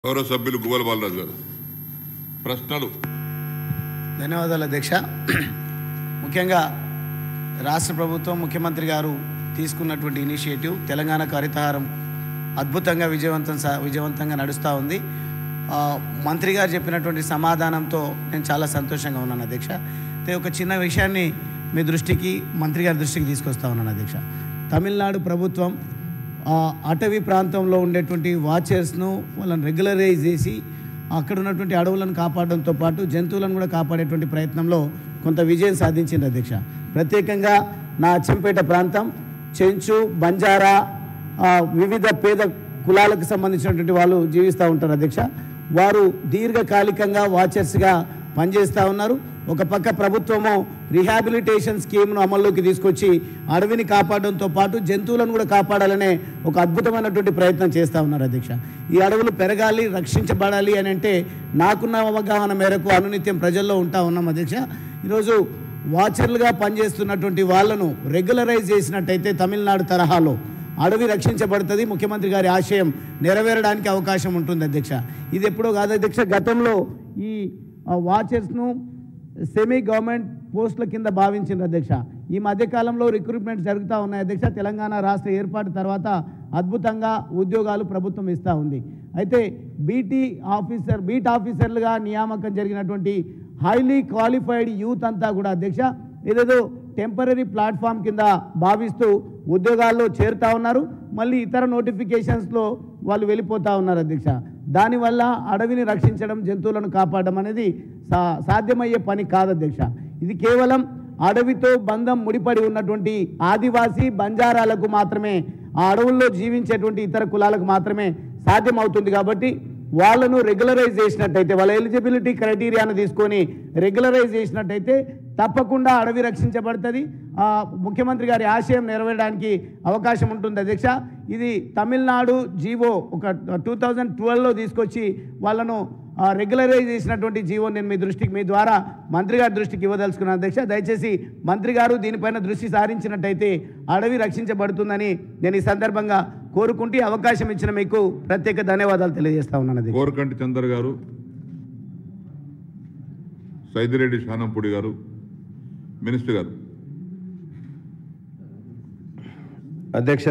గౌరవ సభ్యులు గువ్వల బాలరాజు గారు ప్రశ్నలు ధన్యవాదాలు అధ్యక్ష ముఖ్యంగా రాష్ట్ర ప్రభుత్వం ముఖ్యమంత్రి గారు తీసుకున్నటువంటి ఇనిషియేటివ్ తెలంగాణ హరితహారం అద్భుతంగా విజయవంతం సా- విజయవంతంగా నడుస్తూ ఉంది ఆ, మంత్రి గారు చెప్పినటువంటి సమాధానంతో నేను చాలా సంతోషంగా ఉన్నాను అధ్యక్ష అయితే ఒక చిన్న విషయాన్ని మీ దృష్టికి మంత్రి గారి దృష్టికి తీసుకొస్తా ఉన్నాను అధ్యక్ష తమిళనాడు ప్రభుత్వం ఆ, అటవీ ప్రాంతంలో ఉండేటువంటి వాచర్స్ను వాళ్ళని రెగ్యులరైజ్ చేసి అక్కడ ఉన్నటువంటి అడవులను కాపాడడంతో పాటు జంతువులను కూడా కాపాడేటువంటి ప్రయత్నంలో కొంత విజయం సాధించింది అధ్యక్ష ప్రత్యేకంగా నా అచ్చంపేట ప్రాంతం చెంచు బంజారా ఆ, వివిధ పేద కులాలకు సంబంధించినటువంటి వాళ్ళు జీవిస్తూ ఉంటారు అధ్యక్ష వారు దీర్ఘకాలికంగా వాచర్స్గా పనిచేస్తూ ఉన్నారు ఒక పక్క ప్రభుత్వము రిహాబిలిటేషన్ స్కీమ్ను అమల్లోకి తీసుకొచ్చి అడవిని కాపాడడంతో పాటు జంతువులను కూడా కాపాడాలనే ఒక అద్భుతమైనటువంటి ప్రయత్నం చేస్తూ ఉన్నారు అధ్యక్ష ఈ అడవులు పెరగాలి రక్షించబడాలి అని అంటే నాకున్న అవగాహన మేరకు అనునిత్యం ప్రజల్లో ఉంటా ఉన్నాం అధ్యక్ష ఈరోజు వాచర్లుగా పనిచేస్తున్నటువంటి వాళ్ళను రెగ్యులరైజ్ చేసినట్టయితే తమిళనాడు తరహాలో అడవి రక్షించబడుతుంది ముఖ్యమంత్రి గారి ఆశయం నెరవేరడానికి అవకాశం ఉంటుంది అధ్యక్ష ఇది ఎప్పుడో కాదు అధ్యక్ష గతంలో ఈ ఆ, వాచర్స్ను సెమీ గవర్నమెంట్ పోస్టుల కింద భావించింది అధ్యక్ష ఈ మధ్యకాలంలో రిక్రూట్మెంట్ జరుగుతూ ఉన్నాయి అధ్యక్ష తెలంగాణ రాష్ట్ర ఏర్పాటు తర్వాత అద్భుతంగా ఉద్యోగాలు ప్రభుత్వం ఇస్తూ ఉంది అయితే బీటీ ఆఫీసర్ బీట్ ఆఫీసర్లుగా నియామకం జరిగినటువంటి హైలీ క్వాలిఫైడ్ యూత్ అంతా కూడా అధ్యక్ష ఏదేదో టెంపరీ ప్లాట్ఫామ్ కింద భావిస్తూ ఉద్యోగాల్లో చేరుతా ఉన్నారు మళ్ళీ ఇతర నోటిఫికేషన్స్లో వాళ్ళు వెళ్ళిపోతూ ఉన్నారు అధ్యక్ష దానివల్ల అడవిని రక్షించడం జంతువులను కాపాడడం అనేది సా సాధ్యమయ్యే పని కాదు అధ్యక్ష ఇది కేవలం అడవితో బంధం ముడిపడి ఉన్నటువంటి ఆదివాసీ బంజారాలకు మాత్రమే ఆ అడవుల్లో జీవించేటువంటి ఇతర కులాలకు మాత్రమే సాధ్యమవుతుంది కాబట్టి వాళ్ళను రెగ్యులరైజ్ చేసినట్టయితే వాళ్ళ ఎలిజిబిలిటీ క్రైటీరియాను తీసుకొని రెగ్యులరైజ్ చేసినట్టయితే తప్పకుండా అడవి రక్షించబడుతుంది ఆ, ముఖ్యమంత్రి గారి ఆశయం నెరవేరడానికి అవకాశం ఉంటుంది అధ్యక్ష ఇది తమిళనాడు జీవో ఒక టూ థౌజండ్ ట్వెల్వ్లో తీసుకొచ్చి వాళ్ళను ఆ, రెగ్యులరైజ్ చేసినటువంటి జీవో నేను మీ దృష్టికి మీ ద్వారా మంత్రి గారి దృష్టికి ఇవ్వదలుచుకున్నాను అధ్యక్ష దయచేసి మంత్రి గారు దీనిపైన దృష్టి సారించినట్టయితే అడవి రక్షించబడుతుందని నేను ఈ సందర్భంగా కోరుకుంటూ ఈ అవకాశం ఇచ్చిన మీకు ప్రత్యేక ధన్యవాదాలు తెలియజేస్తా ఉన్నాను అధ్యక్ష కోరకంటి చందర్ గారు సైదిరెడ్డి శానంపూడి గారు మినిస్టర్ గారు అధ్యక్ష